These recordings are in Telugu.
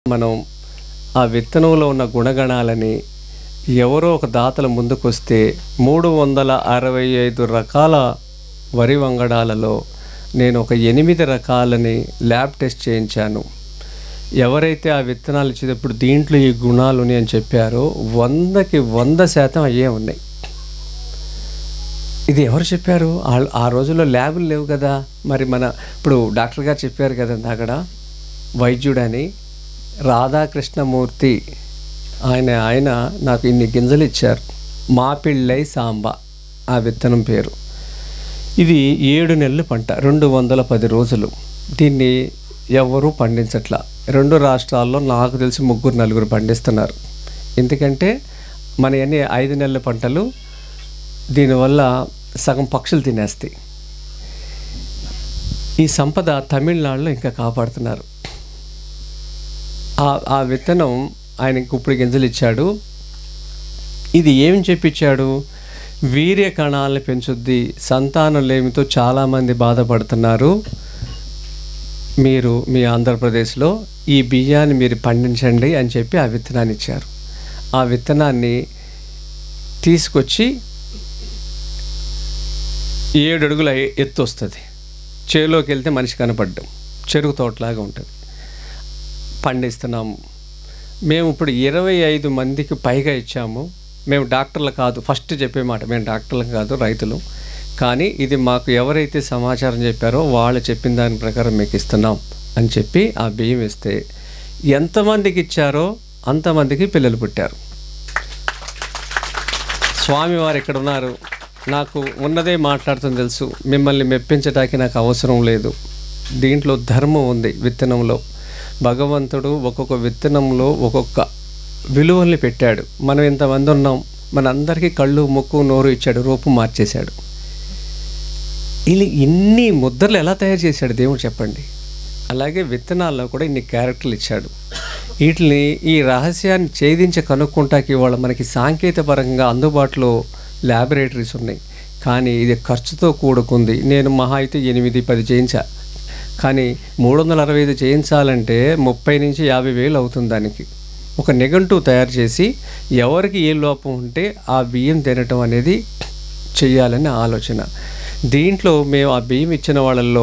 మనం ఆ విత్తనంలో ఉన్న గుణగణాలని ఎవరో ఒక దాతల ముందుకొస్తే మూడు వందల అరవై ఐదు రకాల వరి వంగడాలలో నేను ఒక ఎనిమిది రకాలని ల్యాబ్ టెస్ట్ చేయించాను ఎవరైతే ఆ విత్తనాలు ఇచ్చేటప్పుడు దీంట్లో ఈ గుణాలు ఉన్నాయి అని చెప్పారో వందకి వంద శాతం అయ్యే ఉన్నాయి ఇది ఎవరు చెప్పారు ఆ- ఆ రోజుల్లో ల్యాబులు లేవు కదా మరి మన ఇప్పుడు డాక్టర్ గారు చెప్పారు కదా అక్కడ వైద్యుడని రాధాకృష్ణమూర్తి ఆయన ఆయన నాకు ఇన్ని గింజలు ఇచ్చారు మాపిళ్ళై సాంబ ఆ విత్తనం పేరు ఇది ఏడు నెలల పంట రెండు వందల పది రోజులు దీన్ని ఎవరూ పండించట్లా రెండు రాష్ట్రాల్లో నాకు తెలిసి ముగ్గురు నలుగురు పండిస్తున్నారు ఎందుకంటే మన అన్ని ఐదు నెలల పంటలు దీనివల్ల సగం పక్షులు తినేస్తాయి ఈ సంపద తమిళనాడులో ఇంకా కాపాడుతున్నారు ఆ ఆ విత్తనం ఆయనకి ఇప్పుడు గింజలు ఇచ్చాడు ఇది ఏం చెప్పించాడు వీర్య కణాలను పెంచుద్ది సంతానం లేమితో చాలామంది బాధపడుతున్నారు మీరు మీ ఆంధ్రప్రదేశ్లో ఈ బియ్యాన్ని మీరు పండించండి అని చెప్పి ఆ విత్తనాన్ని ఇచ్చారు ఆ విత్తనాన్ని తీసుకొచ్చి ఏడు అడుగుల ఎ- ఎత్తు వస్తుంది చేలోకి వెళ్తే మనిషి కనపడ్డం చెరుకు తోటలాగా ఉంటుంది పండిస్తున్నాము మేము ఇప్పుడు ఇరవై ఐదు మందికి పైగా ఇచ్చాము మేము డాక్టర్లు కాదు ఫస్ట్ చెప్పే మాట మేము డాక్టర్లు కాదు రైతులు కానీ ఇది మాకు ఎవరైతే సమాచారం చెప్పారో వాళ్ళు చెప్పిన దాని ప్రకారం మీకు ఇస్తున్నాం అని చెప్పి ఆ బియ్యం ఇస్తే ఎంతమందికి ఇచ్చారో అంతమందికి పిల్లలు పుట్టారు స్వామివారు ఇక్కడ ఉన్నారు నాకు ఉన్నదే మాట్లాడుతుంది తెలుసు మిమ్మల్ని మెప్పించడానికి నాకు అవసరం లేదు దీంట్లో ధర్మం ఉంది విత్తనంలో భగవంతుడు ఒక్కొక్క విత్తనంలో ఒక్కొక్క విలువల్ని పెట్టాడు మనం ఇంతమంది ఉన్నాం మనందరికీ కళ్ళు ముక్కు నోరు ఇచ్చాడు రూపం మార్చేశాడు ఇలా ఇన్ని ముద్రలు ఎలా తయారు చేశాడు దేవుడు చెప్పండి అలాగే విత్తనాల్లో కూడా ఇన్ని క్యారెక్టర్లు ఇచ్చాడు వీటిని ఈ రహస్యాన్ని ఛేదించి కనుక్కుంటాకి ఇవాళ మనకి సాంకేతికపరంగా అందుబాటులో ల్యాబొరేటరీస్ ఉన్నాయి కానీ ఇది ఖర్చుతో కూడుకుంది నేను మహా అయితే ఎనిమిది పది చేయించా కానీ మూడు వందల అరవై ఐదు చేయించాలంటే ముప్పై నుంచి యాభై వేలు అవుతుంది దానికి ఒక నెగంటివ్ తయారు చేసి ఎవరికి ఏ లోపం ఉంటే ఆ బియ్యం తినటం అనేది చెయ్యాలని ఆలోచన దీంట్లో మేము ఆ బియ్యం ఇచ్చిన వాళ్ళల్లో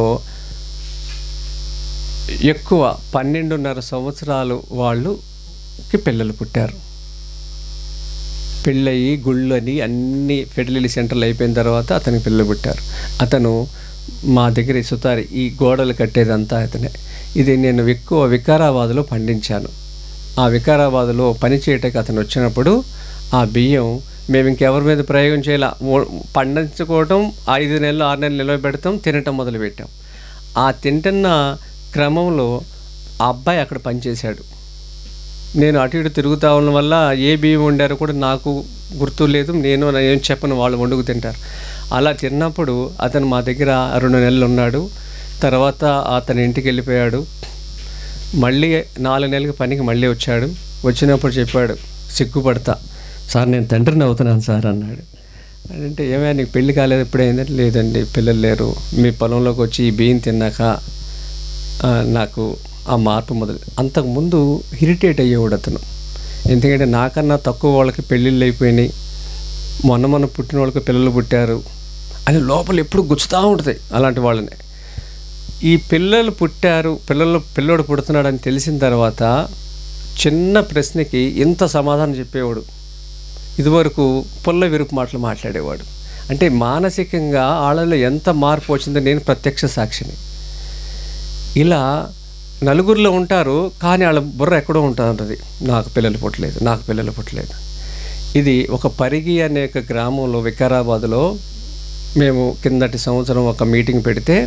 ఎక్కువ పన్నెండున్నర సంవత్సరాలు వాళ్ళుకి పిల్లలు పుట్టారు పెళ్ళయి గుళ్ళు అని అన్ని ఫెర్టిలిటీ సెంటర్లు అయిపోయిన తర్వాత అతనికి పిల్లలు పుట్టారు అతను మా దగ్గర సుతారి ఈ గోడలు కట్టేదంతా అతనే ఇది నేను ఎక్కువ వికారాబాద్లో పండించాను ఆ వికారాబాద్లో పని చేయటానికి అతను వచ్చినప్పుడు ఆ బియ్యం మేము ఇంకెవరి మీద ప్రయోగం చేయాల పండించుకోవటం ఐదు నెలలు ఆరు నెలలు నిలవ పెడతాం తినటం మొదలుపెట్టాం ఆ తింటున్న క్రమంలో ఆ అబ్బాయి అక్కడ పనిచేశాడు నేను అటు ఇటు తిరుగుతా ఉండడం వల్ల ఏ బియ్యం వండారో కూడా నాకు గుర్తు లేదు నేను ఏం చెప్పను వాళ్ళు వండుకు తింటారు అలా తిన్నప్పుడు అతను మా దగ్గర రెండు నెలలు ఉన్నాడు తర్వాత అతని ఇంటికి వెళ్ళిపోయాడు మళ్ళీ నాలుగు నెలలకు పనికి మళ్ళీ వచ్చాడు వచ్చినప్పుడు చెప్పాడు సిగ్గుపడతా సార్ నేను తండ్రిని అవుతున్నాను సార్ అన్నాడు అంటే ఏమైనా నీకు పెళ్లి కాలేదు ఎప్పుడైందంటే లేదండి పిల్లలు లేరు మీ పొలంలోకి వచ్చి ఈ బియ్యం తిన్నాక ఆ, నాకు ఆ మార్పు మొదలు అంతకుముందు ఇరిటేట్ అయ్యేవాడు అతను ఎందుకంటే నాకన్నా తక్కువ వాళ్ళకి పెళ్ళిళ్ళు అయిపోయినాయి మొన్న మొన్న పుట్టిన వాళ్ళకి పిల్లలు పుట్టారు అని లోపల ఎప్పుడు గుచ్చుతూ ఉంటుంది అలాంటి వాళ్ళని ఈ పిల్లలు పుట్టారు పిల్లలు పిల్లోడు పుడుతున్నాడని తెలిసిన తర్వాత చిన్న ప్రశ్నకి ఇంత సమాధానం చెప్పేవాడు ఇదివరకు పుల్ల విరుపు మాటలు మాట్లాడేవాడు అంటే మానసికంగా వాళ్ళలో ఎంత మార్పు వచ్చిందో నేను ప్రత్యక్ష సాక్షిని ఇలా నలుగురిలో ఉంటారు కానీ వాళ్ళ బుర్ర ఎక్కడో ఉంటా ఉంటుంది నాకు పిల్లలు పుట్టలేదు నాకు పిల్లలు పుట్టలేదు ఇది ఒక పరిగి అనే ఒక గ్రామంలో వికారాబాద్లో మేము కిందటి సంవత్సరం ఒక మీటింగ్ పెడితే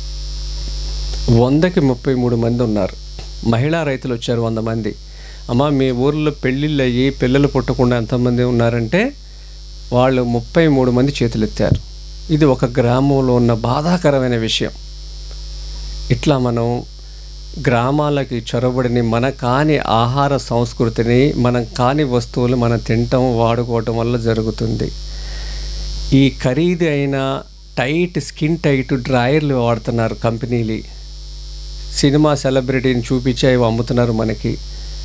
వందకి ముప్పై మూడు మంది ఉన్నారు మహిళా రైతులు వచ్చారు వంద మంది అమ్మ మీ ఊర్లో పెళ్ళిళ్ళు అయ్యి పిల్లలు పుట్టకుండా ఎంతమంది ఉన్నారంటే వాళ్ళు ముప్పై మూడు మంది చేతులు ఎత్తారు ఇది ఒక గ్రామంలో ఉన్న బాధాకరమైన విషయం ఇట్లా మనం గ్రామాలకి చొరబడిని మన కాని ఆహార సంస్కృతిని మనం కాని వస్తువులు మనం తినటం వాడుకోవటం వల్ల జరుగుతుంది ఈ ఖరీదు అయిన టైట్ స్కిన్ టైట్ డ్రాయర్లు వాడుతున్నారు కంపెనీలు సినిమా సెలబ్రిటీని చూపించి అవి అమ్ముతున్నారు మనకి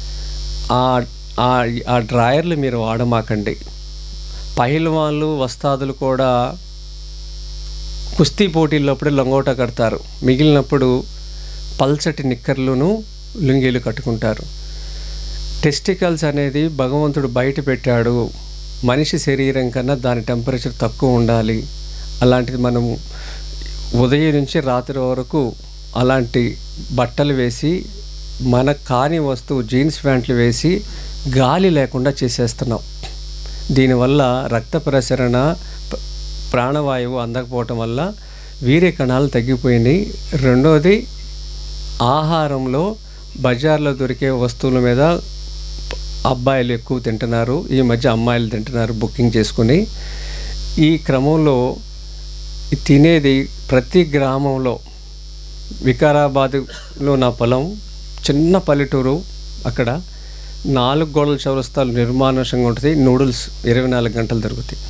ఆ ఆ ఆ డ్రాయర్లు మీరు వాడమాకండి పహిల్వాన్లు వస్తాదులు కూడా కుస్తీ పోటీలప్పుడే లంగోట కడతారు మిగిలినప్పుడు పల్చటి నిక్కర్లును లుంగీలు కట్టుకుంటారు టెస్టికల్స్ అనేది భగవంతుడు బయట పెట్టాడు మనిషి శరీరం కన్నా దాని టెంపరేచర్ తక్కువ ఉండాలి అలాంటిది మనము ఉదయం నుంచి రాత్రి వరకు అలాంటి బట్టలు వేసి మన కాని వస్తువు జీన్స్ ప్యాంట్లు వేసి గాలి లేకుండా చేసేస్తున్నాం దీనివల్ల రక్త ప్రసరణ ప- ప్రాణవాయువు అందకపోవటం వల్ల వీర్య కణాలు తగ్గిపోయినాయి రెండోది ఆహారంలో బజార్లో దొరికే వస్తువుల మీద ప- అబ్బాయిలు ఎక్కువ తింటున్నారు ఈ మధ్య అమ్మాయిలు తింటున్నారు బుకింగ్ చేసుకుని ఈ క్రమంలో ఈ తినేది ప్రతి గ్రామంలో వికారాబాద్లో నా పొలం చిన్న పల్లెటూరు అక్కడ నాలుగు గోడల చౌరస్తాలు నిర్మానుషంగా ఉంటుంది నూడిల్స్ ఇరవై నాలుగు గంటలు దొరుకుతాయి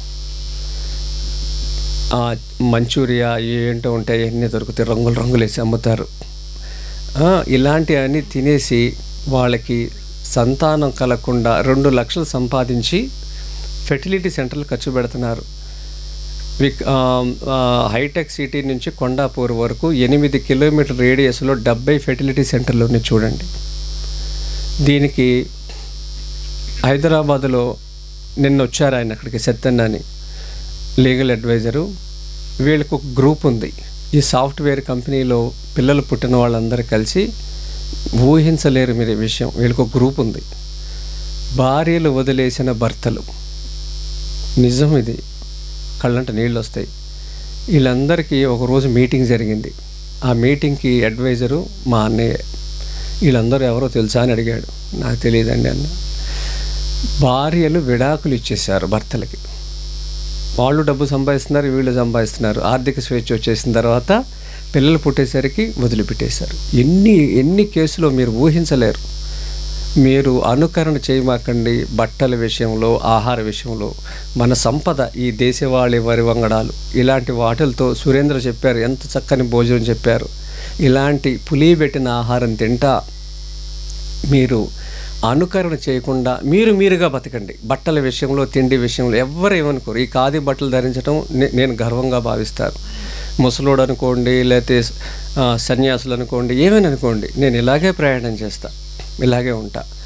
ఆ మంచూరియా ఏంటో ఉంటాయి అన్నీ దొరుకుతాయి రంగులు రంగులు వేసి అమ్ముతారు ఆ, ఇలాంటివన్నీ తినేసి వాళ్ళకి సంతానం కలగకుండా రెండు లక్షలు సంపాదించి ఫెర్టిలిటీ సెంటర్లు ఖర్చు పెడుతున్నారు విక్ ఆ, ఆ, హైటెక్ సిటీ నుంచి కొండాపూర్ వరకు ఎనిమిది కిలోమీటర్ రేడియస్లో డెబ్బై ఫెర్టిలిటీ సెంటర్లు ఉన్నాయి చూడండి దీనికి హైదరాబాదులో నిన్న వచ్చారు ఆయన అక్కడికి సత్యన్న అని లీగల్ అడ్వైజరు వీళ్ళకు ఒక గ్రూప్ ఉంది ఈ సాఫ్ట్వేర్ కంపెనీలో పిల్లలు పుట్టిన వాళ్ళందరూ కలిసి ఊహించలేరు మీరు ఈ విషయం వీళ్ళకి ఒక గ్రూప్ ఉంది భార్యలు వదిలేసిన భర్తలు నిజం ఇది కళ్ళంట నీళ్ళు వస్తాయి వీళ్ళందరికీ ఒకరోజు మీటింగ్ జరిగింది ఆ మీటింగ్కి అడ్వైజరు మా అన్నయ్య వీళ్ళందరూ ఎవరో తెలుసా అని అడిగాడు నాకు తెలియదండి అన్న భార్యలు విడాకులు ఇచ్చేశారు భర్తలకి వాళ్ళు డబ్బు సంపాదిస్తున్నారు వీళ్ళు సంపాదిస్తున్నారు ఆర్థిక స్వేచ్ఛ వచ్చేసిన తర్వాత పిల్లలు పుట్టేసరికి వదిలిపెట్టేశారు ఎన్ని ఎన్ని కేసులో మీరు ఊహించలేరు మీరు అనుకరణ చేయమాకండి బట్టల విషయంలో ఆహార విషయంలో మన సంపద ఈ దేశవాళి వరి వంగడాలు ఇలాంటి వాటిలతో సురేంద్ర చెప్పారు ఎంత చక్కని భోజనం చెప్పారు ఇలాంటి పులియబెట్టిన ఆహారం తింటా మీరు అనుకరణ చేయకుండా మీరు మీరుగా బతకండి బట్టల విషయంలో తిండి విషయంలో ఎవ్వరు ఏమనుకోరు ఈ ఖాదీ బట్టలు ధరించడం నే- నేను గర్వంగా భావిస్తాను ముసలోడు అనుకోండి లేకపోతే ఆ, సన్యాసులు అనుకోండి ఏమైనా అనుకోండి నేను ఇలాగే ప్రయాణం చేస్తా ఇలాగే ఉంటా